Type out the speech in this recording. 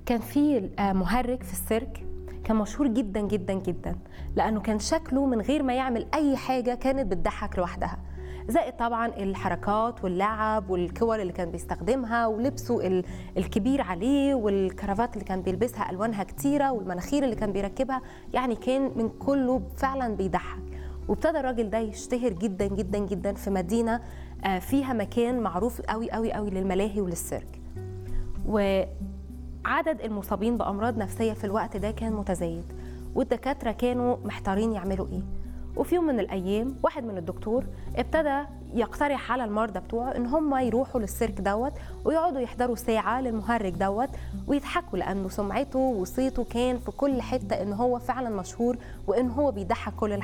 كان في آه، مهرج في السيرك كان مشهور جدا جدا جدا لانه كان شكله من غير ما يعمل اي حاجه كانت بتضحك لوحدها زائد طبعا الحركات واللعب والكور اللي كان بيستخدمها ولبسه ال- الكبير عليه والكرافات اللي كان بيلبسها الوانها كتيره والمناخير اللي كان بيركبها يعني كان من كله فعلا بيضحك وابتدى الراجل ده يشتهر جدا جدا جدا في مدينه آه، فيها مكان معروف قوي قوي قوي للملاهي وللسيرك وعدد المصابين بامراض نفسيه في الوقت ده كان متزايد والدكاتره كانوا محتارين يعملوا ايه وفي يوم من الايام واحد من الدكتور ابتدى يقترح على المرضى بتوعه ان هم يروحوا للسيرك دوت ويقعدوا يحضروا ساعه للمهرج دوت ويضحكوا لانه سمعته وصيته كان في كل حته ان هو فعلا مشهور وان هو بيضحك كل